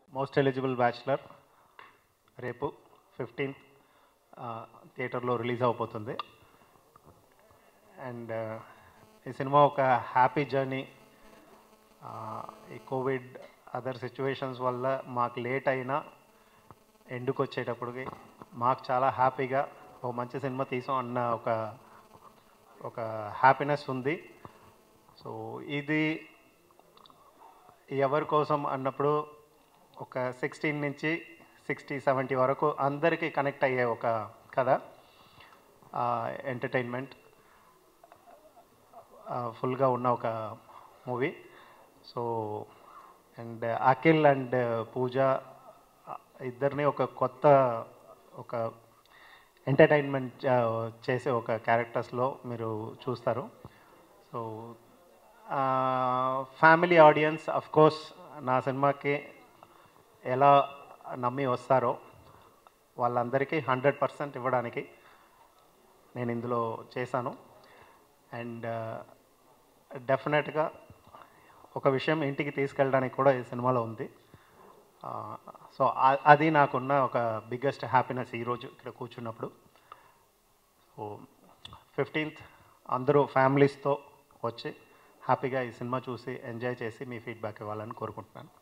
Most eligible bachelor రేపు fifteenth థియేటర్లో release అవబోతుంది అండ్ ఈ సినిమా ఒక హ్యాపీ జర్నీ ఈ కోవిడ్ అదర్ సిచ్యువేషన్స్ వల్ల మాకు లేట్ అయినా ఎండుకు వచ్చేటప్పటికి మాకు చాలా హ్యాపీగా ఓ మంచి సినిమా తీసాం అన్న ఒక ఒక హ్యాపీనెస్ ఉంది సో ఇది ఎవరి కోసం అన్నప్పుడు ఒక సిక్స్టీన్ నుంచి సిక్స్టీ సెవెంటీ వరకు అందరికీ కనెక్ట్ అయ్యే ఒక కథ ఎంటర్టైన్మెంట్ ఫుల్గా ఉన్న ఒక movie so and Akhil and Pooja ఇద్దరిని ఒక కొత్త ఒక ఎంటర్టైన్మెంట్ చేసే ఒక క్యారెక్టర్స్లో మీరు చూస్తారు so family audience of course నా సినిమాకి ఎలా నమ్మి వస్తారో వాళ్ళందరికీ హండ్రెడ్ పర్సెంట్ ఇవ్వడానికి నేను ఇందులో చేశాను అండ్ డెఫినెట్గా ఒక విషయం ఇంటికి తీసుకెళ్ళడానికి కూడా ఈ సినిమాలో ఉంది సో అది నాకున్న ఒక బిగ్గెస్ట్ హ్యాపీనెస్ ఈరోజు ఇక్కడ కూర్చున్నప్పుడు సో ఫిఫ్టీన్త్ అందరూ ఫ్యామిలీస్తో వచ్చి హ్యాపీగా ఈ సినిమా చూసి ఎంజాయ్ చేసి మీ ఫీడ్బ్యాక్ ఇవ్వాలని కోరుకుంటున్నాను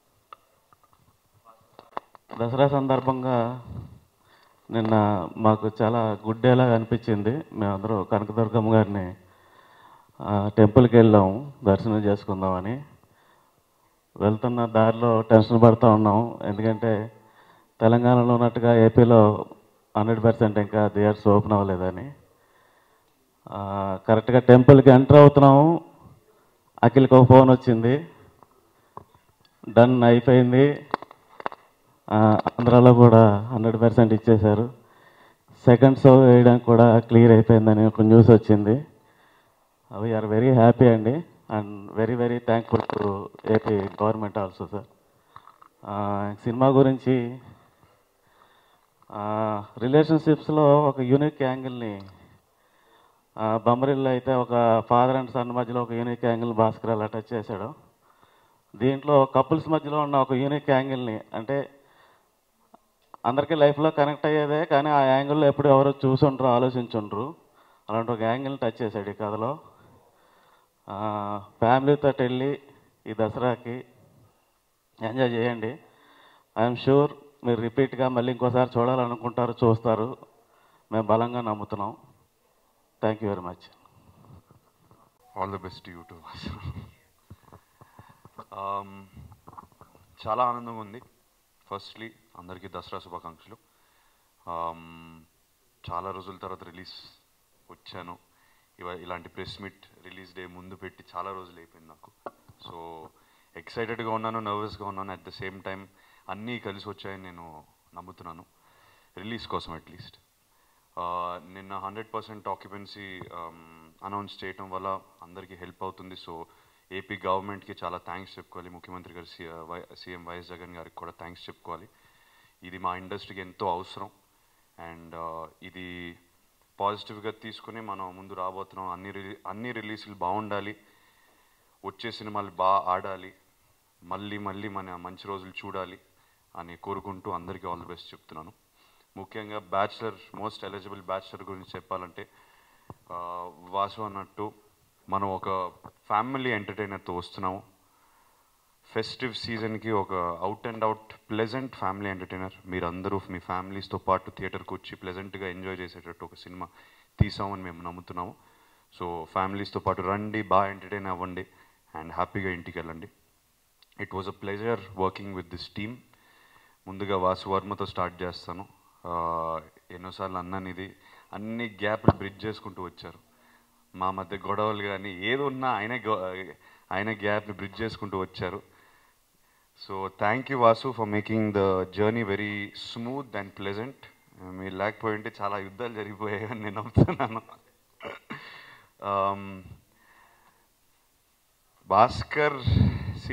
దసరా సందర్భంగా నిన్న మాకు చాలా గుడ్ డేలా అనిపించింది మేమందరూ కనకదుర్గమ్మ గారిని టెంపుల్కి వెళ్ళాము దర్శనం చేసుకుందామని వెళ్తున్న దారిలో టెన్షన్ పడుతూ ఉన్నాం ఎందుకంటే తెలంగాణలో ఉన్నట్టుగా ఏపీలో హండ్రెడ్ పర్సెంట్ ఇంకా థియేటర్స్ ఓపెన్ అవ్వలేదని కరెక్ట్గా టెంపుల్కి ఎంటర్ అవుతున్నాము అఖిల్కి ఒక ఫోన్ వచ్చింది డన్ అయిపోయింది ఆంధ్రాలో కూడా హండ్రెడ్ పర్సెంట్ ఇచ్చేశారు సెకండ్ షో వేయడానికి కూడా క్లియర్ అయిపోయిందని ఒక న్యూస్ వచ్చింది వీఆర్ వెరీ హ్యాపీ అండి and very very thankful to AP government also sir cinema గురించి రిలేషన్షిప్స్లో ఒక యూనిక్ యాంగిల్ని బొమ్మరిల్లో అయితే ఒక ఫాదర్ అండ్ సన్ మధ్యలో ఒక యూనిక్ యాంగిల్ భాస్కర్ అలా టచ్ చేశాడు దీంట్లో కపుల్స్ మధ్యలో ఉన్న ఒక యూనిక్ యాంగిల్ని అంటే అందరికీ లైఫ్లో కనెక్ట్ అయ్యేదే కానీ ఆ యాంగిల్లో ఎప్పుడు ఎవరో చూసుండ్రు ఆలోచించుండ్రు అలాంటి ఒక యాంగిల్ టచ్ చేశాడు ఈ కథలో ఫ్యామిలీతో వెళ్ళి ఈ దసరాకి ఎంజాయ్ చేయండి ఐఎమ్ షూర్ మీరు రిపీట్గా మళ్ళీ ఇంకోసారి చూడాలనుకుంటారు చూస్తారు మేము బలంగా నమ్ముతున్నాం thank you very much all the best you too చాలా ఆనందంగా ఉంది ఫస్ట్లీ అందరికీ దసరా శుభాకాంక్షలు Um, చాలా రోజుల తర్వాత రిలీజ్ వచ్చాను ఇవ ఇలాంటి ప్రెస్ మీట్ రిలీజ్ డే ముందు పెట్టి చాలా రోజులు అయిపోయింది నాకు సో ఎక్సైటెడ్గా ఉన్నాను నర్వస్గా ఉన్నాను అట్ ద సేమ్ టైం అన్నీ కలిసి వచ్చాయని నేను నమ్ముతున్నాను రిలీజ్ కోసం అట్లీస్ట్ నిన్న హండ్రెడ్ పర్సెంట్ ఆక్యుపెన్సీ అనౌన్స్ చేయటం వల్ల అందరికీ హెల్ప్ అవుతుంది సో ఏపీ గవర్నమెంట్కి చాలా థ్యాంక్స్ చెప్పుకోవాలి ముఖ్యమంత్రి గారు సీఎం వైఎస్ జగన్ గారికి కూడా థ్యాంక్స్ చెప్పుకోవాలి ఇది మా ఇండస్ట్రీకి ఎంతో అవసరం అండ్ ఇది పాజిటివ్గా తీసుకుని మనం ముందు రాబోతున్నాం అన్ని రిలీ అన్ని రిలీజులు బాగుండాలి వచ్చే సినిమాలు బాగా ఆడాలి మళ్ళీ మళ్ళీ మన మంచి రోజులు చూడాలి అని కోరుకుంటూ అందరికీ ఆల్ ది బెస్ట్ చెప్తున్నాను ముఖ్యంగా బ్యాచులర్ మోస్ట్ ఎలిజిబుల్ బ్యాచులర్ గురించి చెప్పాలంటే ఆ, వాసు అన్నట్టు మనం ఒక ఫ్యామిలీ ఎంటర్టైనర్తో వస్తున్నాము ఫెస్టివ్ సీజన్కి ఒక out and out pleasant family entertainer మీరందరూ మీ ఫ్యామిలీస్తో పాటు థియేటర్కి వచ్చి ప్లెజెంట్గా ఎంజాయ్ చేసేటట్టు ఒక సినిమా తీసామని మేము నమ్ముతున్నాము సో ఫ్యామిలీస్తో పాటు రండి బాగా ఎంటర్టైన్ అవ్వండి అండ్ హ్యాపీగా ఇంటికి వెళ్ళండి it was a pleasure working with this team ముందుగా వాసు వర్మతో స్టార్ట్ చేస్తాను ఆ, ఎన్నోసార్లు అన్నాను ఇది అన్ని గ్యాప్లు బ్రిడ్జ్ చేసుకుంటూ వచ్చారు మా మధ్య గొడవలు కానీ ఏది ఉన్నా ఆయనే గొ- ఆయన గ్యాప్ని బ్రిడ్జ్ చేసుకుంటూ వచ్చారు so thank you Vasu for making the journey very smooth and pleasant మీరు లేకపోయింటే చాలా యుద్ధాలు జరిగిపోయాయని నేను నమ్ముతున్నాను Um, Bhaskar see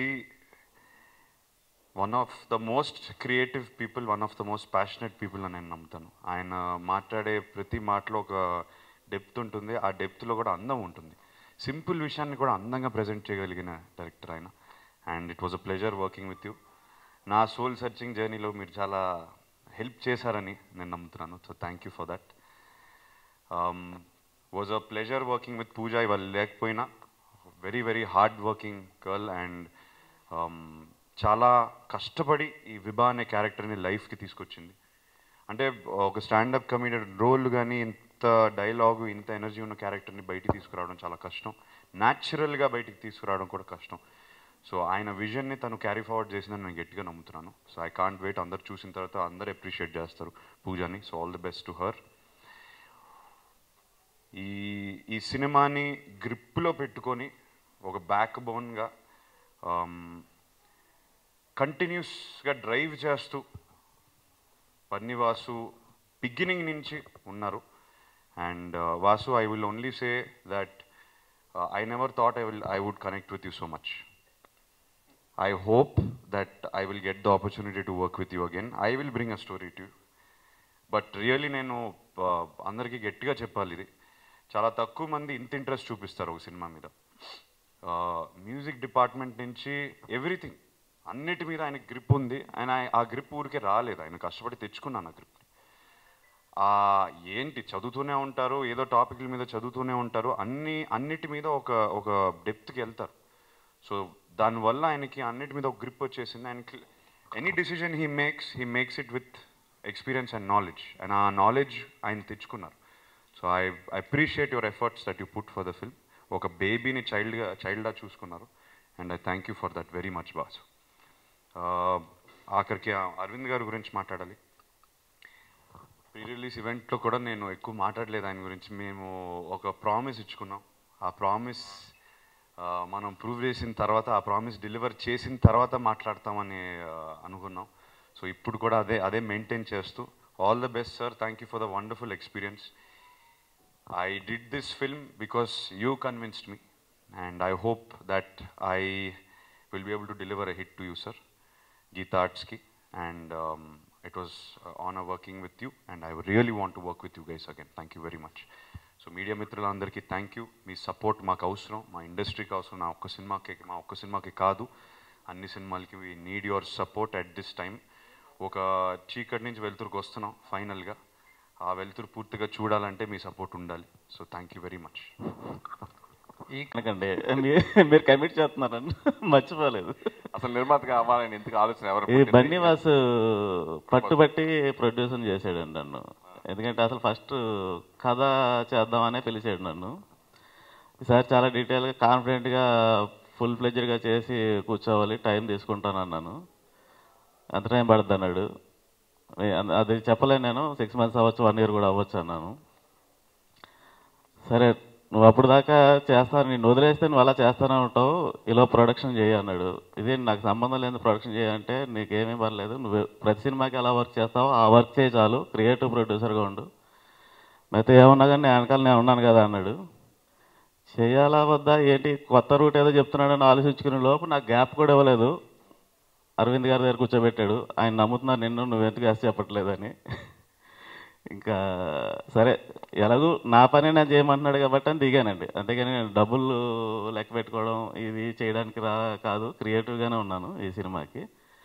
one of the most creative people one of the most passionate people అని నేను నమ్ముతాను ఆయన మాట్లాడే ప్రతి మాటలో ఒక డెప్త్ ఉంటుంది ఆ డెప్త్లో కూడా అందం ఉంటుంది సింపుల్ విషయాన్ని కూడా అందంగా ప్రజెంట్ చేయగలిగిన డైరెక్టర్ ఆయన and it was a pleasure working with you నా సోల్ సర్చింగ్ జర్నీలో మీరు చాలా హెల్ప్ చేశారని నేను నమ్ముతున్నాను so thank you for that was a pleasure working with Pooja ఇవాళ లేకపోయినా very very hard working girl and చాలా కష్టపడి ఈ విభా అనే క్యారెక్టర్ని లైఫ్కి తీసుకొచ్చింది అంటే ఒక స్టాండప్ కమెడియన్ రోల్ కానీ ఇంత డైలాగు ఇంత ఎనర్జీ ఉన్న క్యారెక్టర్ని బయటికి తీసుకురావడం చాలా కష్టం న్యాచురల్గా బయటికి తీసుకురావడం కూడా కష్టం సో ఆయన విజన్ని తను క్యారీ ఫార్వర్డ్ చేసిందని నేను గట్టిగా నమ్ముతున్నాను సో ఐ కాంట్ వెయిట్ అందరు చూసిన తర్వాత అందరు అప్రిషియేట్ చేస్తారు పూజని so all the best to her ఈ ఈ సినిమాని గ్రిప్లో పెట్టుకొని ఒక బ్యాక్ బోన్గా కంటిన్యూస్గా డ్రైవ్ చేస్తూ పన్ని వాసు బిగినింగ్ నుంచి ఉన్నారు and Vasu I will only say that I never thought I will I would connect with you so much I hope that I will get the opportunity to work with you again I will bring a story to but really నేను uh, అందరికీ గట్టిగా చెప్పాలి ఇది చాలా తక్కువ మంది ఇంత interest చూపిస్తారు ఒక సినిమా మీద మ్యూజిక్ డిపార్ట్మెంట్ నుంచి ఎవ్రీథింగ్ అన్నిటి మీద ఆయన గ్రిప్ ఉంది ఆయన ఆ గ్రిప్ ఊరికే రాలేదు ఆయన కష్టపడి తెచ్చుకున్నాను ఆ గ్రిప్ ఏంటి చదువుతూనే ఉంటారు ఏదో టాపిక్ల మీద చదువుతూనే ఉంటారు అన్ని అన్నిటి మీద ఒక ఒక డెప్త్కి వెళ్తారు సో దానివల్ల ఆయనకి అన్నిటి మీద ఒక గ్రిప్ వచ్చేసింది ఆయనకి any decision he makes he makes it with experience and knowledge and ఆ నాలెడ్జ్ ఆయన తెచ్చుకున్నారు so I I appreciate your efforts that you put for the film ఒక బేబీని చైల్డ్గా చైల్డ్గా చూసుకున్నారు and I thank you for that very much boss ఆఖరికి ఆ అరవింద్ గారి గురించి మాట్లాడాలి ప్రీ రిలీజ్ ఈవెంట్లో కూడా నేను ఎక్కువ మాట్లాడలేదు ఆయన గురించి మేము ఒక ప్రామిస్ ఇచ్చుకున్నాం ఆ ప్రామిస్ మనం ప్రూవ్ చేసిన తర్వాత ఆ ప్రామిస్ డెలివర్ చేసిన తర్వాత మాట్లాడతామని ఆ, అనుకున్నాం సో ఇప్పుడు కూడా అదే అదే మెయింటైన్ చేస్తూ all the best sir thank you for the wonderful experience I did this film because you convinced me, and I hope that I will be able to deliver a hit to you, sir. Geeta Artsky, and um, it was uh, honor working with you, and I really want to work with you guys again. Thank you very much. So media మిత్రులందరికీ thank you మీ support మాకు అవసరం మా ఇండస్ట్రీకి అవసరం నా ఒక్క సినిమాకి మా ఒక్క సినిమాకి కాదు అన్ని సినిమాలకి we need your support at this time ఒక చీకటి నుంచి వెలుతురుకు వస్తున్నాం ఫైనల్గా ఆ వెలుతురు పూర్తిగా చూడాలంటే మీ సపోర్ట్ ఉండాలి so thank you very much ఈ కనుకండి మీరు మీరు కమిట్ చేస్తున్నారని మర్చిపోలేదు అసలు నిర్మాతగా అవ్వాలని ఎందుకు ఆలోచన ఎవరు ఇది పుట్టింది? బన్నీవాసు పట్టుబట్టి ప్రొడ్యూసర్ చేసాడండి నన్ను ఎందుకంటే అసలు ఫస్ట్ కథ చేద్దామనే పిలిచాడు నన్ను ఈసారి చాలా డీటెయిల్గా కాన్ఫిడెంట్గా ఫుల్ ఫ్లెడ్జర్గా చేసి కూర్చోవాలి టైం తీసుకుంటాను అన్నాను ఎంత టైం పడుతుంది అన్నాడు ఏ, అ- అది చెప్పలేను నేను సిక్స్ మంత్స్ అవ్వచ్చు వన్ ఇయర్ కూడా అవ్వచ్చు అన్నాను సరే నువ్వు అప్పుడు దాకా చేస్తాను నేను వదిలేస్తే నువ్వు అలా చేస్తానే ఉంటావు ఇలా ప్రొడక్షన్ చేయి అన్నాడు ఇదే నాకు సంబంధం లేదు ప్రొడక్షన్ చేయాలంటే నీకేమీ పర్లేదు నువ్వు ప్రతి సినిమాకి ఎలా వర్క్ చేస్తావో ఆ వర్క్ చేయి చాలు క్రియేటివ్ ప్రొడ్యూసర్గా ఉండు మిగతా ఏమన్నా కానీ నేను వెనకాల నేను ఉన్నాను కదా అన్నాడు చేయాలా వద్దా ఏంటి కొత్త రూట్ ఏదో చెప్తున్నాడని ఆలోచించుకునే లోపు నాకు గ్యాప్ కూడా ఇవ్వలేదు అరవింద్ గారి దగ్గర కూర్చోబెట్టాడు ఆయన నమ్ముతున్నారు నిన్ను నువ్వు ఎందుకు వేసి చెప్పట్లేదని ఇంకా సరే ఎలాగూ నా పని నేను చేయమంటున్నాడు కాబట్టి అని దిగానండి అంతేగాని నేను డబ్బులు లెక్క పెట్టుకోవడం ఇది చేయడానికి రా కాదు క్రియేటివ్గానే ఉన్నాను ఈ సినిమాకి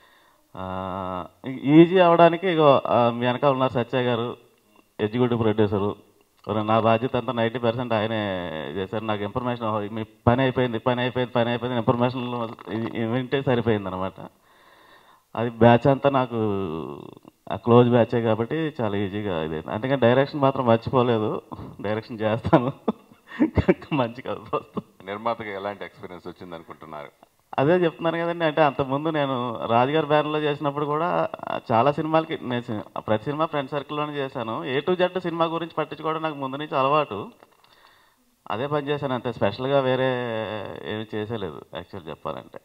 ఈజీ అవడానికి ఇగో ఆ, మీ వెనకాల ఉన్నారు సత్య గారు ఎగ్జిక్యూటివ్ ప్రొడ్యూసరు మరి నా బాధ్యత అంతా నైంటీ పర్సెంట్ ఆయనే చేశారు నాకు ఇన్ఫర్మేషన్ మీ పని అయిపోయింది పని అయిపోయింది పని అయిపోయింది ఇన్ఫర్మేషన్ వింటే సరిపోయింది అనమాట అది బ్యాచ్ అంతా నాకు ఆ క్లోజ్ బ్యాచే కాబట్టి చాలా ఈజీగా ఇది అందుకని డైరెక్షన్ మాత్రం మర్చిపోలేదు డైరెక్షన్ చేస్తాను మంచి కథ వస్తుంది నిర్మాతగా ఎలాంటి ఎక్స్పీరియన్స్ వచ్చింది అనుకుంటున్నారు అదే చెప్తున్నాను కదండి అంటే అంతకుముందు నేను రాజుగారి బ్యానర్లో చేసినప్పుడు కూడా చాలా సినిమాలకి నేను సి- ప్రతి సినిమా ఫ్రెండ్ సర్కిల్లోనే చేశాను ఏ టు జెడ్ సినిమా గురించి పట్టించుకోవడం నాకు ముందు నుంచి అలవాటు అదే పని చేశాను అంతే స్పెషల్గా వేరే ఏమి చేసేలేదు యాక్చువల్ చెప్పాలంటే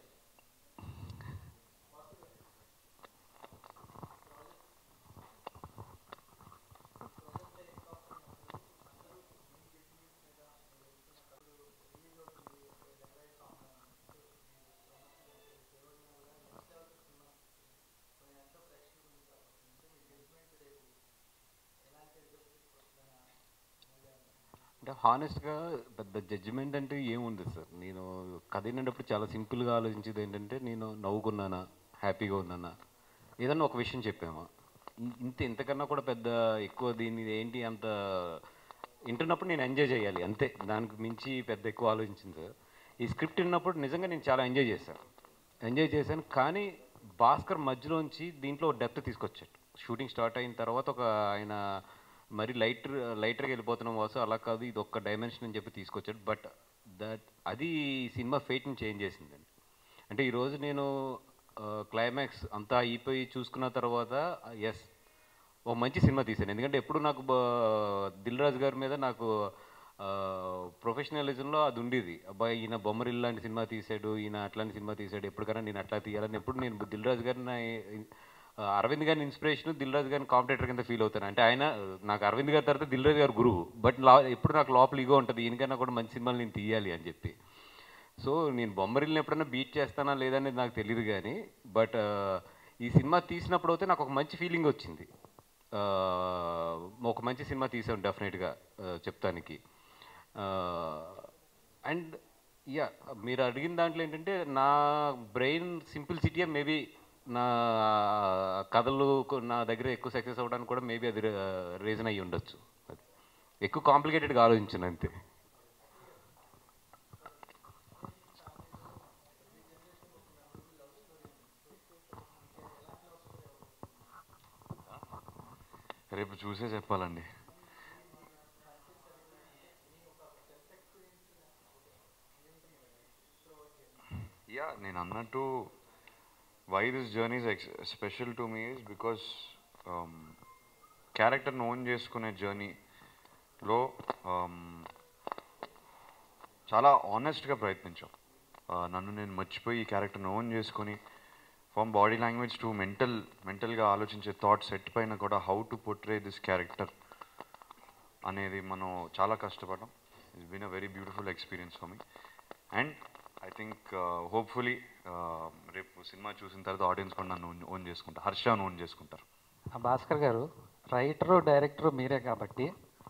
అంటే హానెస్ట్గా పెద్ద జడ్జిమెంట్ అంటే ఏముంది సార్ నేను కథ వినేటప్పుడు చాలా సింపుల్గా ఆలోచించేది ఏంటంటే నేను నవ్వుకున్నానా హ్యాపీగా ఉందన్న ఏదన్నా ఒక విషయం చెప్పాము ఇం- ఇంత ఇంతకన్నా కూడా పెద్ద ఎక్కువ దీన్ని ఏంటి అంత వింటున్నప్పుడు నేను ఎంజాయ్ చేయాలి అంతే దానికి మించి పెద్ద ఎక్కువ ఆలోచించింది సార్ ఈ స్క్రిప్ట్ విన్నప్పుడు నిజంగా నేను చాలా ఎంజాయ్ చేశాను ఎంజాయ్ చేశాను కానీ భాస్కర్ మధ్యలోంచి దీంట్లో డెప్త్ తీసుకొచ్చాడు షూటింగ్ స్టార్ట్ అయిన తర్వాత ఒక ఆయన మరి లైట్ లైటర్గా వెళ్ళిపోతున్నాం వాసు అలా కాదు ఇది ఒక్క డైమెన్షన్ అని చెప్పి తీసుకొచ్చాడు బట్ దట్ అది సినిమా ఫేట్ని చేంజ్ చేసిందండి అంటే ఈరోజు నేను క్లైమాక్స్ అంతా అయిపోయి చూసుకున్న తర్వాత ఎస్ ఓ మంచి సినిమా తీశాను ఎందుకంటే ఎప్పుడు నాకు బ- దిల్ రాజు గారి మీద నాకు ప్రొఫెషనలిజంలో అది ఉండేది అబ్బాయి ఈయన బొమ్మరిల్ లాంటి సినిమా తీశాడు ఈయన అట్లాంటి సినిమా తీశాడు ఎప్పటికైనా నేను అట్లా తీయాలని ఎప్పుడు నేను దిల్ రాజు గారిని ఆ, అరవింద్ గారిని ఇన్స్పిరేషన్ దిల్ రాజు గారిని కాంపిటేటర్ కింద ఫీల్ అవుతాను అంటే ఆయన నాకు అరవింద్ గారి తర్వాత దిల్ రాజు గారు గురువు బట్ లా ఎప్పుడు నాకు లోపల ఇగో ఉంటుంది ఈయనకన్నా కూడా మంచి సినిమాలు నేను తీయాలి అని చెప్పి సో నేను బొమ్మరిల్ని ఎప్పుడైనా బీట్ చేస్తానా లేదనేది నాకు తెలియదు కానీ బట్ ఈ సినిమా తీసినప్పుడు అయితే నాకు ఒక మంచి ఫీలింగ్ వచ్చింది ఆ, ఒక మంచి సినిమా తీసాం డెఫినెట్గా చెప్తానికి అండ్ యా మీరు అడిగిన దాంట్లో ఏంటంటే నా బ్రెయిన్ సింప్లిసిటీయే మేబీ నా కథలు కొ- నా దగ్గర ఎక్కువ సక్సెస్ అవ్వడానికి కూడా మేబీ అది రీజన్ అయ్యి ఉండొచ్చు అది ఎక్కువ కాంప్లికేటెడ్గా ఆలోచించాను అంతే రేపు చూసే చెప్పాలండి యా నేను అన్నట్టు why this journey is special to me is because క్యారెక్టర్ని ఓన్ చేసుకునే జర్నీలో చాలా ఆనెస్ట్గా ప్రయత్నించాం Uh, నన్ను నేను మర్చిపోయి ఈ క్యారెక్టర్ని ఓన్ చేసుకొని from body language to mental మెంటల్గా ఆలోచించే థాట్ సెట్ పైన కూడా how to portray this character అనేది మనం చాలా కష్టపడ్డాం it's been a very beautiful experience for me and I think hopefully రేపు సినిమా చూసిన తర్వాత ఆడియన్స్ కూడా నన్ను ఓన్ చేసుకుంటారు హర్షను ఓన్ చేసుకుంటారు ఆ భాస్కర్ గారు రైటరు డైరెక్టరు మీరే కాబట్టి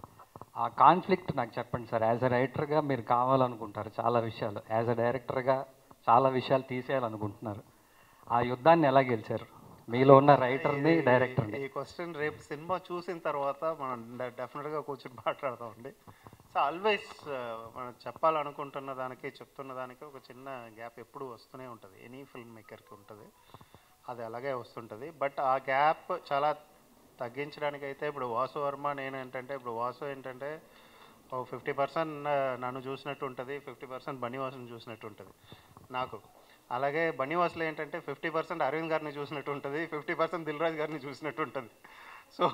ఆ కాన్ఫ్లిక్ట్ నాకు చెప్పండి సార్ యాజ్ ఎ రైటర్గా మీరు కావాలనుకుంటారు చాలా విషయాలు యాజ్ ఎ డైరెక్టర్గా చాలా విషయాలు తీసేయాలనుకుంటున్నారు ఆ యుద్ధాన్ని ఎలా గెలిచారు మీలో ఉన్న రైటర్ని డైరెక్టర్ని ఈ క్వశ్చన్ రేపు సినిమా చూసిన తర్వాత మనం డెఫినెట్గా కూర్చొని మాట్లాడతామండి సో ఆల్వేస్ మనం చెప్పాలనుకుంటున్న దానికి చెప్తున్న దానికి ఒక చిన్న గ్యాప్ ఎప్పుడు వస్తూనే ఉంటుంది ఎనీ ఫిల్మ్ మేకర్కి ఉంటుంది అది అలాగే వస్తుంటుంది బట్ ఆ గ్యాప్ చాలా తగ్గించడానికి అయితే ఇప్పుడు వాసు వర్మ నేను ఏంటంటే ఇప్పుడు వాసు ఏంటంటే ఓ ఫిఫ్టీ పర్సెంట్ నన్ను చూసినట్టు ఉంటుంది ఫిఫ్టీ పర్సెంట్ బన్నీవాసుని చూసినట్టు ఉంటుంది నాకు అలాగే బన్నీవాసులో ఏంటంటే ఫిఫ్టీ పర్సెంట్ అరవింద్ గారిని చూసినట్టు ఉంటుంది ఫిఫ్టీ పర్సెంట్ దిల్రాజ్ గారిని చూసినట్టు ఉంటుంది సో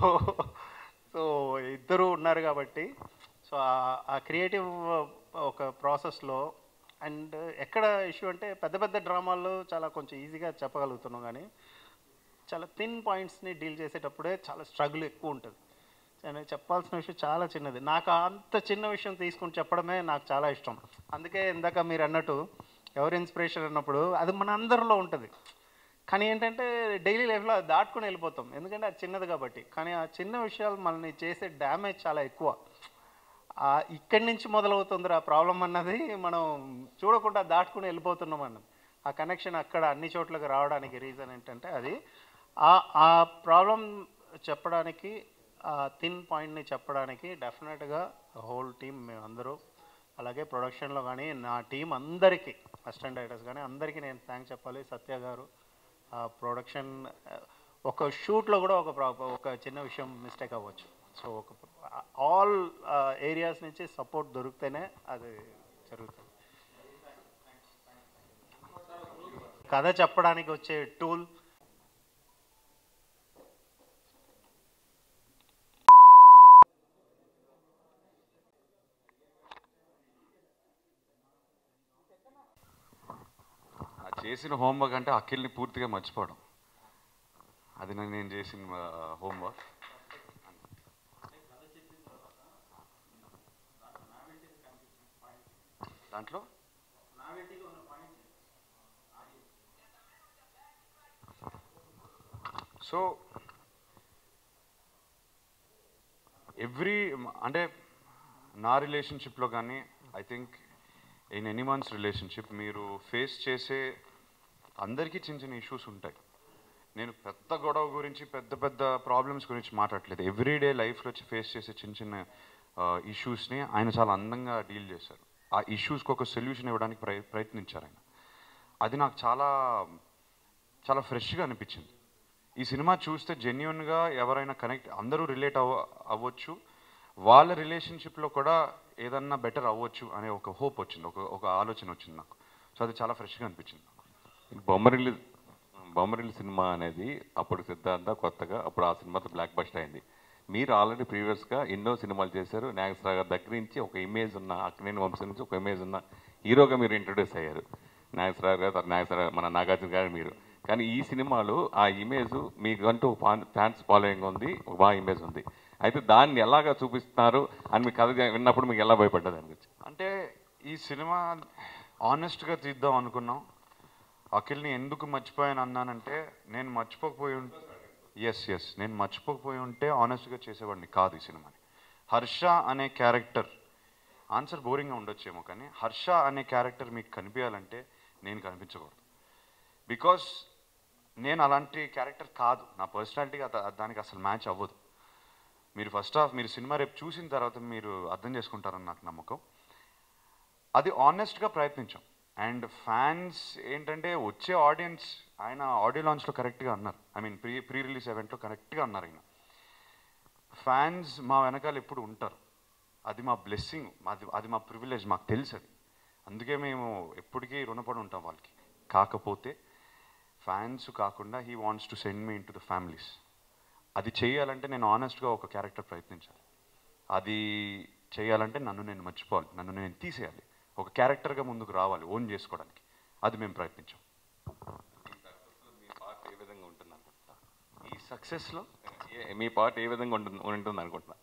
సో ఇద్దరు ఉన్నారు కాబట్టి సో ఆ క్రియేటివ్ ఒక ప్రాసెస్లో అండ్ ఎక్కడ ఇష్యూ అంటే పెద్ద పెద్ద డ్రామాల్లో చాలా కొంచెం ఈజీగా చెప్పగలుగుతున్నాం కానీ చాలా థిన్ పాయింట్స్ని డీల్ చేసేటప్పుడే చాలా స్ట్రగుల్ ఎక్కువ ఉంటుంది నేను చెప్పాల్సిన విషయం చాలా చిన్నది నాకు అంత చిన్న విషయం తీసుకుని చెప్పడమే నాకు చాలా ఇష్టం అందుకే ఇందాక మీరు అన్నట్టు ఎవరు ఇన్స్పిరేషన్ అన్నప్పుడు అది మన అందరిలో ఉంటుంది కానీ ఏంటంటే డైలీ లైఫ్లో అది దాటుకుని వెళ్ళిపోతాం ఎందుకంటే అది చిన్నది కాబట్టి కానీ ఆ చిన్న విషయాలు మనల్ని చేసే డ్యామేజ్ చాలా ఎక్కువ ఆ ఇక్కడి నుంచి మొదలవుతుంది ఆ ప్రాబ్లం అన్నది మనం చూడకుండా దాటుకుని వెళ్ళిపోతున్నాం అన్నది ఆ కనెక్షన్ అక్కడ అన్ని చోట్లకి రావడానికి రీజన్ ఏంటంటే అది ఆ ఆ ప్రాబ్లం చెప్పడానికి ఆ థిన్ పాయింట్ని చెప్పడానికి డెఫినెట్గా హోల్ టీమ్ మేమందరూ అలాగే ప్రొడక్షన్లో కానీ నా టీం అందరికీ అసిస్టెంట్ డైరెక్టర్స్ కానీ అందరికీ నేను థ్యాంక్స్ చెప్పాలి సత్య గారు ఆ ప్రొడక్షన్ ఒక షూట్లో కూడా ఒక ప్రా- ఒక చిన్న విషయం మిస్టేక్ అవ్వచ్చు సో ఒక ఆల్ ఏరియాస్ నుంచి సపోర్ట్ దొరికితేనే అది జరుగుతుంది కథ చెప్పడానికి వచ్చే టూల్ ఆ చేసిన హోంవర్క్ అంటే అఖిల్ని పూర్తిగా మర్చిపోవడం అది నేను నేను చేసిన హోంవర్క్ దాంట్లో సో ఎవ్రీ అంటే నా రిలేషన్షిప్లో కానీ I think in any one's relationship మీరు ఫేస్ చేసే అందరికీ చిన్న చిన్న ఇష్యూస్ ఉంటాయి నేను పెద్ద గొడవ గురించి పెద్ద పెద్ద ప్రాబ్లమ్స్ గురించి మాట్లాడలేదు ఎవ్రీడే లైఫ్లో వచ్చి ఫేస్ చేసే చిన్న చిన్న ఇష్యూస్ని ఆయన చాలా అందంగా డీల్ చేశారు ఆ ఇష్యూస్కి ఒక సొల్యూషన్ ఇవ్వడానికి ప్రయ ప్రయత్నించారు ఆయన అది నాకు చాలా చాలా ఫ్రెష్గా అనిపించింది ఈ సినిమా చూస్తే జెన్యున్గా ఎవరైనా కనెక్ట్ అందరూ రిలేట్ అవ్వ అవ్వచ్చు వాళ్ళ రిలేషన్షిప్లో కూడా ఏదన్నా బెటర్ అవ్వచ్చు అనే ఒక హోప్ వచ్చింది ఒక ఒక ఆలోచన వచ్చింది నాకు సో అది చాలా ఫ్రెష్గా అనిపించింది నాకు బొమ్మరిల్లు బొమ్మరిల్లు సినిమా అనేది అప్పుడు సిద్ధాంత కొత్తగా అప్పుడు ఆ సినిమాతో బ్లాక్ బస్ట్ అయింది మీరు ఆల్రెడీ ప్రీవియస్గా ఎన్నో సినిమాలు చేశారు నాగేశ్వరరావు గారి దగ్గర నుంచి ఒక ఇమేజ్ ఉన్న అక్కినేని వంశం నుంచి ఒక ఇమేజ్ ఉన్న హీరోగా మీరు ఇంట్రొడ్యూస్ అయ్యారు నాగేశ్వరరావు గారు తర్వాత నాగేశ్వరరావు మన నాగార్జున గారు మీరు కానీ ఈ సినిమాలో ఆ ఇమేజ్ మీకంటూ ఫ్యాన్స్ ఫాలోయింగ్ ఉంది ఒక బాగా ఇమేజ్ ఉంది అయితే దాన్ని ఎలాగా చూపిస్తున్నారు అని మీ కథ విన్నప్పుడు మీకు ఎలా భయపడ్డది అని గురించి అంటే ఈ సినిమా ఆనెస్ట్గా తీద్దాం అనుకున్నాం అఖిల్ని ఎందుకు మర్చిపోయాను అన్నానంటే నేను మర్చిపోకపోయి ఉంటే ఎస్ ఎస్ నేను మర్చిపోకపోయి ఉంటే ఆనెస్ట్గా చేసేవాడిని కాదు ఈ సినిమాని హర్ష అనే క్యారెక్టర్ ఆన్సర్ బోరింగ్గా ఉండొచ్చేమో కానీ హర్ష అనే క్యారెక్టర్ మీకు కనిపించాలంటే నేను కనిపించకూడదు బికాస్ నేను అలాంటి క్యారెక్టర్ కాదు నా పర్సనాలిటీగా దానికి అసలు మ్యాచ్ అవ్వదు మీరు ఫస్ట్ ఆఫ్ మీరు సినిమా రేపు చూసిన తర్వాత మీరు అర్థం చేసుకుంటారని నాకు నమ్మకం అది ఆనెస్ట్గా ప్రయత్నించాం అండ్ ఫ్యాన్స్ ఏంటంటే వచ్చే ఆడియన్స్ ఆయన ఆడియో లాంచ్లో కరెక్ట్గా అన్నారు I mean pre pre release ఈవెంట్లో కరెక్ట్గా అన్నారు ఆయన ఫ్యాన్స్ మా వెనకాల ఎప్పుడు ఉంటారు అది మా బ్లెస్సింగ్ మాది అది మా ప్రివిలేజ్ మాకు తెలుసు అది అందుకే మేము ఎప్పటికీ రుణపడి ఉంటాం వాళ్ళకి కాకపోతే ఫ్యాన్స్ కాకుండా he wants to send me into the families అది చేయాలంటే నేను ఆనెస్ట్గా ఒక క్యారెక్టర్ ప్రయత్నించాలి అది చేయాలంటే నన్ను నేను మర్చిపోవాలి నన్ను నేను తీసేయాలి ఒక క్యారెక్టర్గా ముందుకు రావాలి ఓన్ చేసుకోవడానికి అది మేము ప్రయత్నించాం మీ పార్ట్ ఏ విధంగా ఉంటుంది అనుకుంటున్నా ఈ సక్సెస్లో ఏ- మీ పార్ట్ ఏ విధంగా ఉంటుంది ఉంటుంది అనుకుంటున్నా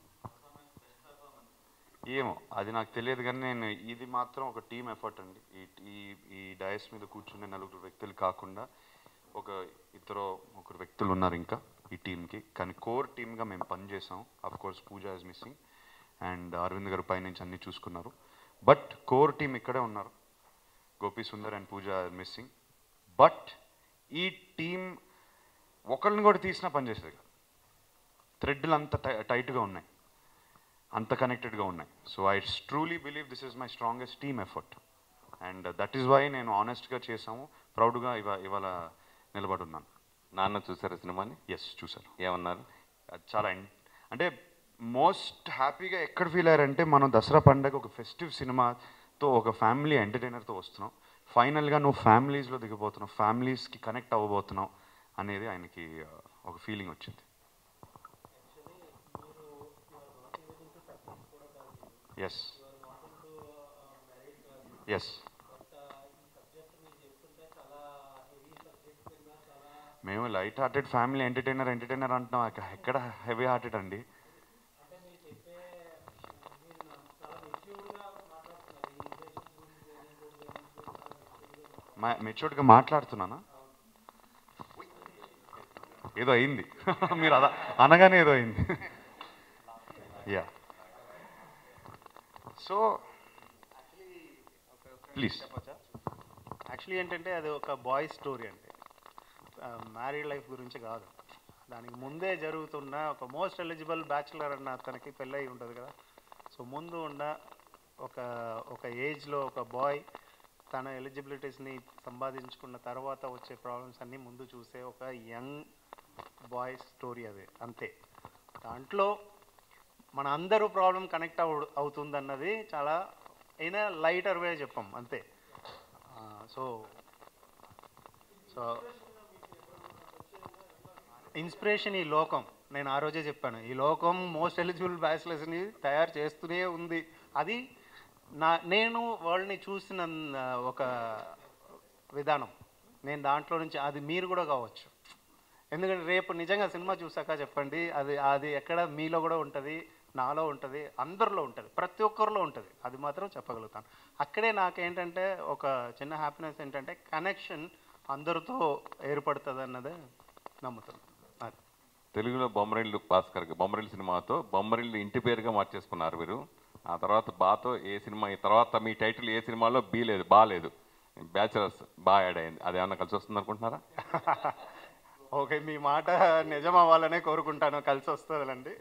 ఏమో అది నాకు తెలియదు కానీ నేను ఇది మాత్రం ఒక టీం ఎఫర్ట్ అండి ఈ ఈ ఈ డయస్ మీద కూర్చునే నలుగురు వ్యక్తులు కాకుండా ఒక ఇద్దరు ముగ్గురు వ్యక్తులు ఉన్నారు ఇంకా ఈ టీంకి కానీ కోర్ టీమ్గా మేము పనిచేసాం of course Pooja is missing and Arvind garu పైనుంచి అన్నీ చూసుకున్నారు బట్ కోర్ టీం ఇక్కడే ఉన్నారు Gopi Sundar and Pooja are missing but ఈ టీం ఒకళ్ళని కూడా తీసినా పనిచేసేది కాదు థ్రెడ్లు అంత టై టైట్గా ఉన్నాయి అంత కనెక్టెడ్గా ఉన్నాయి so I truly believe this is my strongest team effort and that is why నేను ఆనెస్ట్గా చేసాము ప్రౌడ్గా ఇవా ఇవాళ నిలబడి ఉన్నాను నాన్న చూసారా సినిమాని ఎస్ చూశాను ఏమన్నారు అది చాలా ఇన్- అంటే మోస్ట్ హ్యాపీగా ఎక్కడ ఫీల్ అయ్యారంటే మనం దసరా పండగ ఒక ఫెస్టివ్ సినిమాతో ఒక ఫ్యామిలీ ఎంటర్టైనర్తో వస్తున్నాం ఫైనల్గా నువ్వు ఫ్యామిలీస్లో దిగిపోతున్నావు ఫ్యామిలీస్కి కనెక్ట్ అవ్వబోతున్నావు అనేది ఆయనకి ఆ, ఒక ఫీలింగ్ వచ్చింది ఎస్ ఎస్ మేము light hearted family entertainer entertainer అంటున్నాం అక్క- ఎక్కడ హెవీ హార్టెడ్ అండి మెచ్యూర్డ్గా మాట్లాడుతున్నానా ఏదో అయింది మీరు అలా అనగానే ఏదో అయింది యా సో ప్లీజ్ యాక్చువల్లీ ఏంటంటే అది ఒక బాయ్ స్టోరీ అంటే మ్యారీడ్ లైఫ్ గురించి కాదు దానికి ముందే జరుగుతున్న ఒక మోస్ట్ ఎలిజిబుల్ బ్యాచులర్ అన్న అతనికి పెళ్ళయి ఉంటుంది కదా సో ముందు ఉన్న ఒక ఒక ఏజ్లో ఒక బాయ్ తన ఎలిజిబిలిటీస్ని సంపాదించుకున్న తర్వాత వచ్చే ప్రాబ్లమ్స్ అన్నీ ముందు చూసే ఒక యంగ్ బాయ్ స్టోరీ అది అంతే దాంట్లో మన అందరూ ప్రాబ్లం కనెక్ట్ అవు అవుతుందన్నది చాలా అయినా లైటర్ వే చెప్పాం అంతే సో సో ఇన్స్పిరేషన్ ఈ లోకం నేను ఆ రోజే చెప్పాను ఈ లోకం మోస్ట్ ఎలిజిబుల్ బ్యాచిలర్స్ని తయారు చేస్తూనే ఉంది అది నా నేను వాళ్ళని చూసిన ఆ, ఒక విధానం నేను దాంట్లో నుంచి అది మీరు కూడా కావచ్చు ఎందుకంటే రేపు నిజంగా సినిమా చూసాక చెప్పండి అది అది ఎక్కడ మీలో కూడా ఉంటుంది నాలో ఉంటుంది అందరిలో ఉంటుంది ప్రతి ఒక్కరిలో ఉంటుంది అది మాత్రం చెప్పగలుగుతాను అక్కడే నాకేంటంటే ఒక చిన్న హ్యాపీనెస్ ఏంటంటే కనెక్షన్ అందరితో ఏర్పడుతుంది అన్నదే నమ్ముతున్నాను అది తెలుగులో బొమ్మరిల్లు భాస్కర్ బొమ్మరిల్లు సినిమాతో బొమ్మరిల్లు ఇంటి పేరుగా మార్చేసుకున్నారు మీరు ఆ తర్వాత బాతో ఏ సినిమా ఈ తర్వాత మీ టైటిల్ ఏ సినిమాలో బీ లేదు బాలేదు బ్యాచులర్స్ బాగా యాడ్ అయింది అది ఏమన్నా కలిసి వస్తుంది అనుకుంటున్నారా ఓకే మీ మాట నిజం అవ్వాలనే కోరుకుంటాను కలిసి వస్తుందండి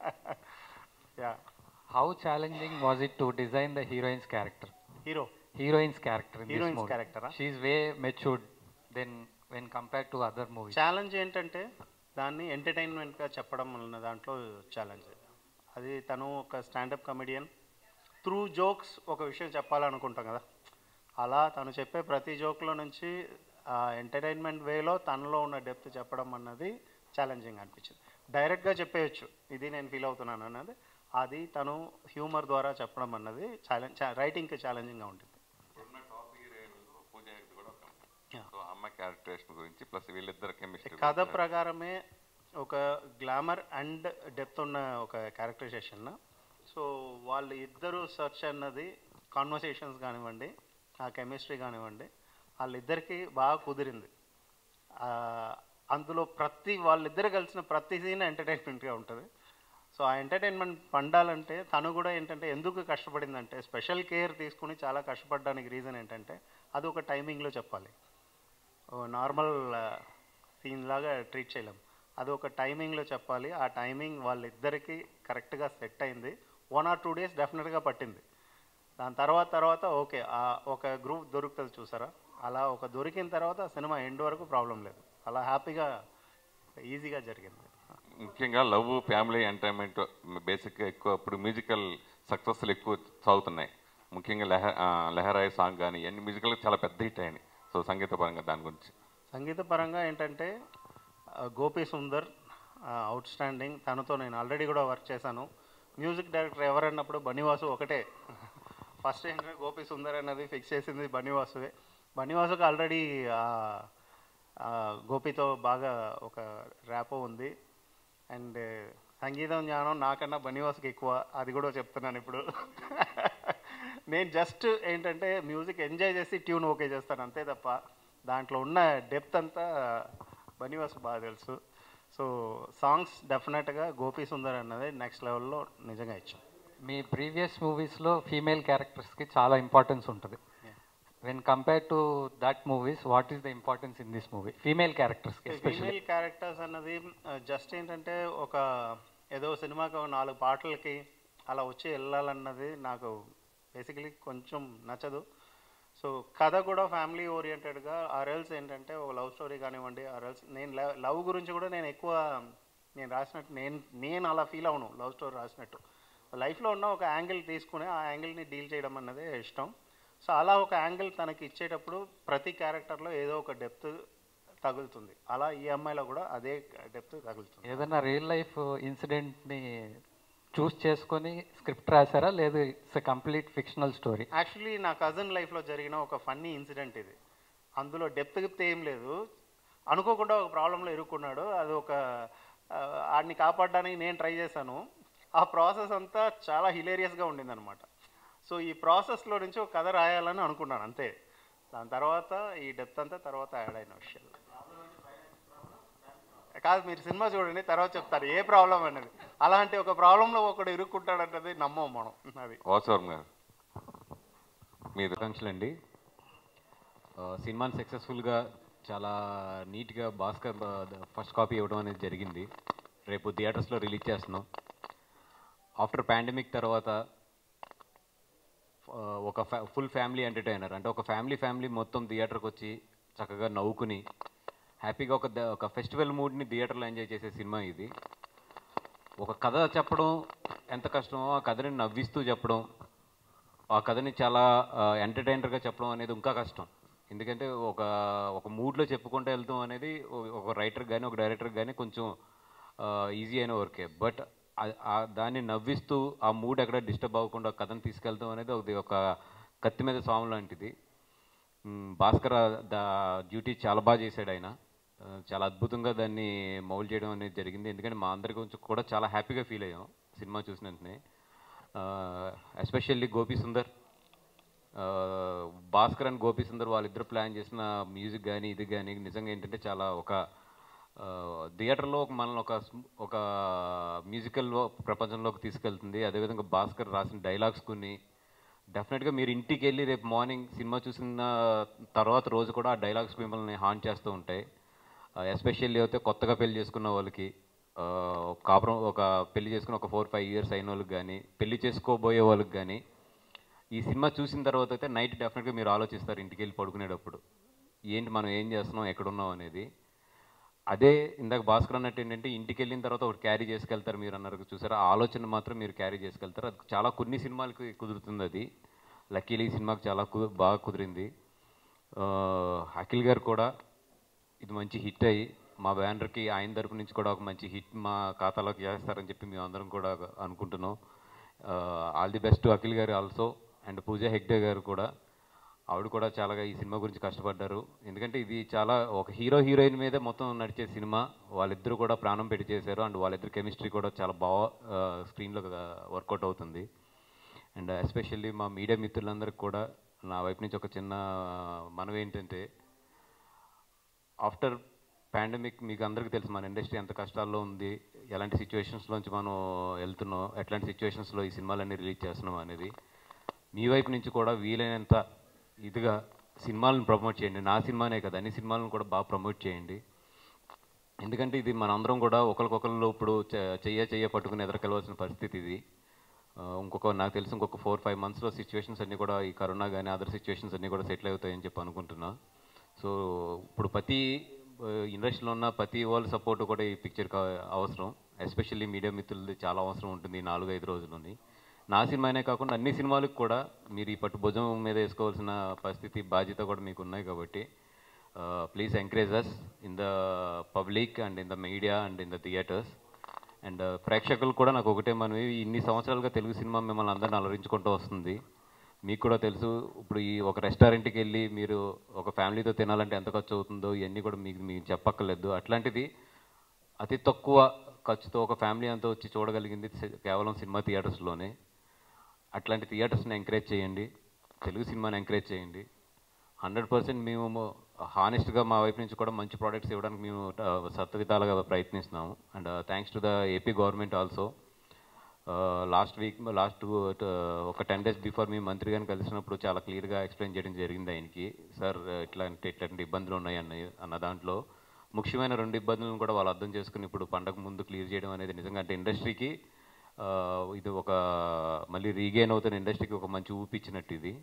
yeah how challenging was it to design the heroines character hero heroines character Heroines character ఆ? She way matured then when compare to other movies challenge ఏంటంటే దాన్ని ఎంటర్టైన్మెంట్గా చెప్పడం అన్న దాంట్లో ఛాలెంజ్ అది తను ఒక స్టాండప్ కమెడియన్ త్రూ జోక్స్ ఒక విషయం చెప్పాలనుకుంటాం కదా అలా తను చెప్పే ప్రతి జోక్లో నుంచి ఆ ఎంటర్టైన్మెంట్ వేలో తనలో ఉన్న డెప్త్ చెప్పడం అన్నది ఛాలెంజింగ్ అనిపించింది డైరెక్ట్గా చెప్పేయచ్చు ఇది నేను ఫీల్ అవుతున్నాను అన్నది అది తను హ్యూమర్ ద్వారా చెప్పడం అన్నది ఛాలెంజ్ రైటింగ్కి ఛాలెంజింగ్గా ఉంటుంది ఇప్పుడున్న టాప్ హీరోయిన్లు పూజ హెగ్డే కూడా ఒక Yeah. సో అమ్మాయి క్యారెక్టరేషన్ గురించి ప్లస్ వీళ్ళిద్దరు కెమిస్ట్రీ కథ ప్రకారమే ఒక గ్లామర్ అండ్ డెప్త్ ఉన్న ఒక క్యారెక్టరైజేషన్ సో వాళ్ళు ఇద్దరు సెర్చ్ అన్నది కాన్వర్సేషన్స్ కానివ్వండి ఆ కెమిస్ట్రీ కానివ్వండి వాళ్ళిద్దరికి బాగా కుదిరింది ఆ, అందులో ప్రతి వాళ్ళిద్దరు కలిసిన ప్రతి సీన్ ఎంటర్టైన్మెంట్గా ఉంటుంది సో ఆ ఎంటర్టైన్మెంట్ పండాలంటే తను కూడా ఏంటంటే ఎందుకు కష్టపడిందంటే స్పెషల్ కేర్ తీసుకుని చాలా కష్టపడడానికి రీజన్ ఏంటంటే అది ఒక టైమింగ్లో చెప్పాలి నార్మల్ సీన్ లాగా ట్రీట్ చేయలేం అది ఒక టైమింగ్లో చెప్పాలి ఆ టైమింగ్ వాళ్ళిద్దరికీ కరెక్ట్గా సెట్ అయింది వన్ ఆర్ టూ డేస్ డెఫినెట్గా పట్టింది దాని తర్వాత తర్వాత ఓకే ఆ ఒక గ్రూప్ దొరుకుతుంది చూసారా అలా ఒక దొరికిన తర్వాత సినిమా ఎండ్ వరకు ప్రాబ్లం లేదు అలా హ్యాపీగా ఈజీగా జరిగింది ముఖ్యంగా లవ్ ఫ్యామిలీ ఎంటర్టైన్మెంట్ బేసిక్గా ఎక్కువ ఇప్పుడు మ్యూజికల్ సక్సెస్లు ఎక్కువ సాగుతున్నాయి ముఖ్యంగా లెహ ఆ, లెహరాయి సాంగ్ కానీ ఇవన్నీ మ్యూజికల్ చాలా పెద్ద హిట్ అయినాయి సో సంగీత పరంగా దాని గురించి సంగీత పరంగా ఏంటంటే ఆ, గోపి సుందర్ అవుట్ స్టాండింగ్ తనతో నేను ఆల్రెడీ కూడా వర్క్ చేశాను మ్యూజిక్ డైరెక్టర్ ఎవరన్నప్పుడు బనివాసు ఒకటే ఫస్ట్ ఏంటంటే గోపి సుందర్ అన్నది ఫిక్స్ చేసింది బనివాసువే బనివాసుకి ఆల్రెడీ గోపితో బాగా ఒక ర్యాపో ఉంది అండ్ సంగీతం జ్ఞానం నాకన్నా బనివాసుకి ఎక్కువ అది కూడా చెప్తున్నాను ఇప్పుడు నేను జస్ట్ ఏంటంటే మ్యూజిక్ ఎంజాయ్ చేసి ట్యూన్ ఓకే చేస్తాను అంతే తప్ప దాంట్లో ఉన్న డెప్త్ అంతా బనివాసు బాగా తెలుసు సో సాంగ్స్ డెఫినెట్గా గోపి సుందర్ అన్నది నెక్స్ట్ లెవెల్లో నిజంగా ఇచ్చాం మీ ప్రీవియస్ మూవీస్లో ఫీమేల్ క్యారెక్టర్స్కి చాలా ఇంపార్టెన్స్ ఉంటుంది when compare to that movies what is the importance in this movie female క్యారెక్టర్స్కి ఎస్పెషల్లీ ఫీమేల్ క్యారెక్టర్స్ అన్నది జస్ట్ ఏంటంటే ఒక ఏదో సినిమాకి ఒక నాలుగు పాటలకి అలా వచ్చి వెళ్ళాలన్నది నాకు బేసికలీ కొంచెం నచ్చదు సో కథ కూడా ఫ్యామిలీ ఓరియంటెడ్గా ఆర్ఎల్స్ ఏంటంటే ఒక లవ్ స్టోరీ కానివ్వండి ఆర్ఎల్స్ నేను లవ్ గురించి కూడా నేను ఎక్కువ నేను రాసినట్టు నేను నేను అలా ఫీల్ అవును లవ్ స్టోరీ రాసినట్టు లైఫ్లో ఉన్న ఒక యాంగిల్ తీసుకుని ఆ యాంగిల్ని డీల్ చేయడం అన్నదే ఇష్టం సో అలా ఒక యాంగిల్ తనకి ఇచ్చేటప్పుడు ప్రతి క్యారెక్టర్లో ఏదో ఒక డెప్త్ తగులుతుంది అలా ఈ అమ్మాయిలో కూడా అదే డెప్త్ తగులుతుంది ఏదైనా రియల్ లైఫ్ ఇన్సిడెంట్ని చూస్ చేసుకొని స్క్రిప్ట్ రాశారా లేదు it's a complete fictional story actually నా కజిన్ లైఫ్లో జరిగిన ఒక ఫన్నీ ఇన్సిడెంట్ ఇది అందులో డెప్త్ గిప్త్ ఏం లేదు అనుకోకుండా ఒక ప్రాబ్లంలో ఇరుక్కున్నాడు అది ఒక ఆ, ఆడిని కాపాడడానికి నేను ట్రై చేశాను ఆ ప్రాసెస్ అంతా చాలా హిలేరియస్గా ఉండింది అనమాట సో ఈ ప్రాసెస్లో నుంచి ఒక కథ రాయాలని అనుకున్నాను అంతే దాని తర్వాత ఈ డెప్త్ అంతా తర్వాత యాడ్ అయిన విషయాలు కాదు మీరు సినిమా చూడండి తర్వాత చెప్తారు ఏ ప్రాబ్లం అనేది అలాంటి ఒక ప్రాబ్లంలో ఒకడు ఇరుక్కుంటాడన్నది నమ్మం మనం అది వాసవరం గారు మీరు ఆకాంక్షలు అండి ఆ, సినిమాని సక్సెస్ఫుల్గా చాలా నీట్గా భాస్కర్ ఫస్ట్ కాపీ ఇవ్వడం అనేది జరిగింది రేపు థియేటర్స్లో రిలీజ్ చేస్తున్నాం ఆఫ్టర్ పాండమిక్ తర్వాత ఆ, ఒక ఫుల్ ఫ్యామిలీ ఎంటర్టైనర్ అంటే ఒక ఫ్యామిలీ ఫ్యామిలీ మొత్తం థియేటర్కి వచ్చి చక్కగా నవ్వుకుని హ్యాపీగా ఒక ద- ఒక ఫెస్టివల్ మూడ్ని థియేటర్లో ఎంజాయ్ చేసే సినిమా ఇది ఒక కథ చెప్పడం ఎంత కష్టమో ఆ కథని నవ్విస్తూ చెప్పడం ఆ కథని చాలా ఎంటర్టైనర్గా చెప్పడం అనేది ఇంకా కష్టం ఎందుకంటే ఒక ఒక మూడ్లో చెప్పుకుంటూ వెళ్తాం అనేది ఓ- ఒక రైటర్ కానీ ఒక డైరెక్టర్ కానీ కొంచెం ఈజీ అయిన వర్కే బట్ దాన్ని నవ్విస్తూ ఆ మూడ్ ఎక్కడ డిస్టర్బ్ అవ్వకుండా కథను తీసుకెళ్తాం అనేది ఒక ఒక కత్తి మీద సాము లాంటిది మ్, భాస్కర్ దా డ్యూటీ చాలా బాగా చేశాడు ఆయన ఆ, చాలా అద్భుతంగా దాన్ని మౌల్ చేయడం అనేది జరిగింది ఎందుకంటే మా అందరి గురించి కూడా చాలా హ్యాపీగా ఫీల్ అయ్యాం సినిమా చూసిన వెంటనే ఎస్పెషల్లీ గోపి సుందర్ ఆ, భాస్కర్ అండ్ గోపి సుందర్ వాళ్ళిద్దరు ప్లాన్ చేసిన మ్యూజిక్ కానీ ఇది కానీ నిజంగా ఏంటంటే చాలా ఒక ఆ, థియేటర్లో ఒక మనల్ని ఒక స్మ్- ఒక మ్యూజికల్ ప్రపంచంలోకి తీసుకెళ్తుంది అదేవిధంగా భాస్కర్ రాసిన డైలాగ్స్ కొన్ని డెఫినెట్గా మీరు ఇంటికి వెళ్ళి రేపు మార్నింగ్ సినిమా చూసిన తర్వాత రోజు కూడా ఆ డైలాగ్స్ మిమ్మల్ని హాన్ చేస్తూ ఉంటాయి ఎస్పెషల్లీ అయితే కొత్తగా పెళ్లి చేసుకున్న వాళ్ళకి ఆ, కాపురం ఒక పెళ్లి చేసుకున్న ఒక ఫోర్ ఫైవ్ ఇయర్స్ అయిన వాళ్ళకి కానీ పెళ్లి చేసుకోబోయే వాళ్ళకి కానీ ఈ సినిమా చూసిన తర్వాత అయితే నైట్ డెఫినెట్గా మీరు ఆలోచిస్తారు ఇంటికి వెళ్ళి పడుకునేటప్పుడు ఏంటి మనం ఏం చేస్తున్నాం ఎక్కడున్నాం అనేది అదే ఇందాక భాస్కర్ అన్నట్టు ఏంటంటే ఇంటికి వెళ్ళిన తర్వాత ఒకటి క్యారీ చేసుకెళ్తారు మీరు అన్నారు చూసారా ఆ ఆలోచన మాత్రం మీరు క్యారీ చేసుకెళ్తారు అది చాలా కొన్ని సినిమాలకి కుదురుతుంది అది లక్కీలీ ఈ సినిమాకి చాలా కు బాగా కుదిరింది ఆ, అఖిల్ గారు కూడా ఇది మంచి హిట్ అయ్యి మా బ్యానర్కి ఆయన తరపు నుంచి కూడా ఒక మంచి హిట్ మా ఖాతాలోకి చేస్తారని చెప్పి మేము అందరం కూడా అనుకుంటున్నాం ఆల్ ది బెస్ట్ అఖిల్ గారు ఆల్సో అండ్ పూజా హెగ్డే గారు కూడా ఆవిడ కూడా చాలా ఈ సినిమా గురించి కష్టపడ్డారు ఎందుకంటే ఇది చాలా ఒక హీరో హీరోయిన్ మీదే మొత్తం నడిచే సినిమా వాళ్ళిద్దరూ కూడా ప్రాణం పెట్టి చేశారు అండ్ వాళ్ళిద్దరు కెమిస్ట్రీ కూడా చాలా బాగా స్క్రీన్లో వర్కౌట్ అవుతుంది అండ్ ఎస్పెషల్లీ మా మీడియా మిత్రులందరికీ కూడా నా వైపు నుంచి ఒక చిన్న మనవి ఏంటంటే ఆఫ్టర్ పాండమిక్ మీకు అందరికీ తెలుసు మన ఇండస్ట్రీ ఎంత కష్టాల్లో ఉంది ఎలాంటి సిచ్యువేషన్స్లోంచి మనం వెళ్తున్నాం ఎట్లాంటి సిచ్యువేషన్స్లో ఈ సినిమాలన్నీ రిలీజ్ చేస్తున్నాం అనేది మీ వైపు నుంచి కూడా వీలైనంత ఇదిగా సినిమాలను ప్రమోట్ చేయండి నా సినిమానే కదా అన్ని సినిమాలను కూడా బాగా ప్రమోట్ చేయండి ఎందుకంటే ఇది మనందరం కూడా ఒకరికొకరు ఇప్పుడు చె- చెయ్య చెయ్య పట్టుకుని ఎదుర్కెళ్ళవలసిన పరిస్థితి ఇది ఆ, ఇంకొక నాకు తెలిసి ఇంకొక ఫోర్ ఫైవ్ మంత్స్లో సిచ్యువేషన్స్ అన్నీ కూడా ఈ కరోనా కానీ అదర్ సిచ్యువేషన్స్ అన్నీ కూడా సెటిల్ అవుతాయని చెప్పి అనుకుంటున్నా సో ఇప్పుడు ప్రతి ఇండస్ట్రీలో ఉన్న ప్రతి వాళ్ళ సపోర్ట్ కూడా ఈ పిక్చర్కి అవసరం ఎస్పెషల్లీ మీడియా మిత్రులది చాలా అవసరం ఉంటుంది ఈ నాలుగు ఐదు రోజుల్లోని నా సినిమానే కాకుండా అన్ని సినిమాలకు కూడా మీరు ఈ పట్టు భుజం మీద వేసుకోవాల్సిన పరిస్థితి బాధ్యత కూడా మీకు ఉన్నాయి కాబట్టి please encourage us in the public and in the media and in the theatres and ప్రేక్షకులు కూడా నాకు ఒకటే మనవి ఇన్ని సంవత్సరాలుగా తెలుగు సినిమా మిమ్మల్ని అందరిని అలరించుకుంటూ వస్తుంది మీకు కూడా తెలుసు ఇప్పుడు ఈ ఒక రెస్టారెంట్కి వెళ్ళి మీరు ఒక ఫ్యామిలీతో తినాలంటే ఎంత ఖర్చు అవుతుందో ఇవన్నీ కూడా మీకు మీకు చెప్పక్కర్లేదు అట్లాంటిది అతి తక్కువ ఖర్చుతో ఒక ఫ్యామిలీ అంతా వచ్చి చూడగలిగింది సి- కేవలం సినిమా థియేటర్స్లోనే అట్లాంటి థియేటర్స్ని ఎంకరేజ్ చేయండి తెలుగు సినిమాని ఎంకరేజ్ చేయండి హండ్రెడ్ పర్సెంట్ మేము హానెస్ట్గా మా వైపు నుంచి కూడా మంచి ప్రోడక్ట్స్ ఇవ్వడానికి మేము సత్విధాలుగా ప్రయత్నిస్తున్నాము and thanks to the AP government also last week last ఒక టెన్ డేస్ బిఫోర్ మీ మంత్రి గారిని కలిసినప్పుడు చాలా క్లియర్గా ఎక్స్ప్లెయిన్ చేయడం జరిగింది ఆయనకి సార్ ఇట్లాంటి ఇట్లాంటి ఇబ్బందులు ఉన్నాయి అన్న అన్న దాంట్లో ముఖ్యమైన రెండు ఇబ్బందులను కూడా వాళ్ళు అర్థం చేసుకుని ఇప్పుడు పండగ ముందు క్లియర్ చేయడం అనేది నిజంగా అంటే ఇండస్ట్రీకి ఇది ఒక మళ్ళీ రీగెయిన్ అవుతున్న ఇండస్ట్రీకి ఒక మంచి ఊపిచ్చినట్టు ఇది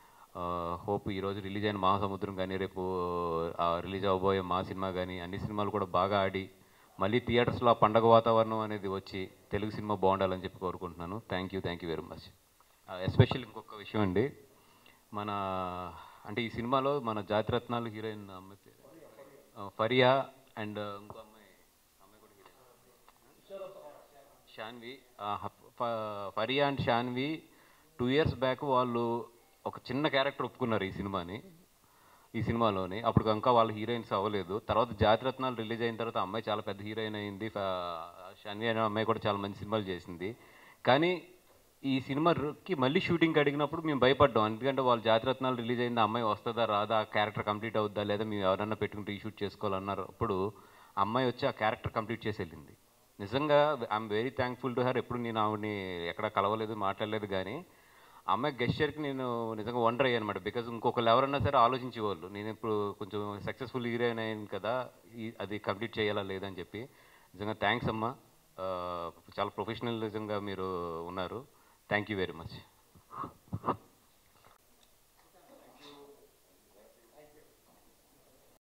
హోప్ ఈరోజు రిలీజ్ అయిన మహాసముద్రం కానీ రేపు రిలీజ్ అవబోయే మా సినిమా కానీ అన్ని సినిమాలు కూడా బాగా ఆడి మళ్ళీ థియేటర్స్లో ఆ పండగ వాతావరణం అనేది వచ్చి తెలుగు సినిమా బాగుండాలని చెప్పి కోరుకుంటున్నాను thank you thank you very much special ఇంకొక విషయం అండి మన అంటే ఈ సినిమాలో మన జాతిరత్నాలు హీరోయిన్ అమ్మాయి పేరు ఆ, ఫరియా అండ్ ఇంకో అమ్మాయి అమ్మాయి కూడా హీరోయిన్ షాన్వి ఆ, హ- ఫ- Faria and Shanvi two years back వాళ్ళు ఒక చిన్న క్యారెక్టర్ ఒప్పుకున్నారు ఈ సినిమాని ఈ సినిమాలోని అప్పుడు ఇంకా వాళ్ళు హీరోయిన్స్ అవ్వలేదు తర్వాత జాతిరత్నాలు రిలీజ్ అయిన తర్వాత అమ్మాయి చాలా పెద్ద హీరోయిన్ అయింది ఫ- షాన్వి అనే అమ్మాయి కూడా చాలా మంచి సినిమాలు చేసింది కానీ ఈ సినిమాకి మళ్ళీ షూటింగ్కి అడిగినప్పుడు మేము భయపడ్డాం ఎందుకంటే వాళ్ళు జాతిరత్నాలు రిలీజ్ అయింది ఆ అమ్మాయి వస్తుందా రాదా ఆ క్యారెక్టర్ కంప్లీట్ అవుద్దా లేదా మేము ఎవరన్నా పెట్టుకుని రీషూట్ చేసుకోవాలన్నారు అప్పుడు ఆ అమ్మాయి వచ్చి ఆ క్యారెక్టర్ కంప్లీట్ చేసి వెళ్ళింది నిజంగా I'm very thankful to her ఎప్పుడు నేను ఆవిడని ఎక్కడ కలవలేదు మాట్లాడలేదు కానీ ఆ అమ్మాయి గెస్చర్కి నేను నిజంగా వండర్ అయ్యాను అనమాట బికాజ్ ఇంకొకరు ఎవరన్నా సరే ఆలోచించేవాళ్ళు నేను ఇప్పుడు కొంచెం సక్సెస్ఫుల్ హీరోయిన్ అయ్యాను కదా ఈ అది కంప్లీట్ చేయాలా లేదని చెప్పి నిజంగా థ్యాంక్స్ అమ్మా ఆ, చాలా ప్రొఫెషనలిజంగా మీరు ఉన్నారు థ్యాంక్ యూ వెరీ మచ్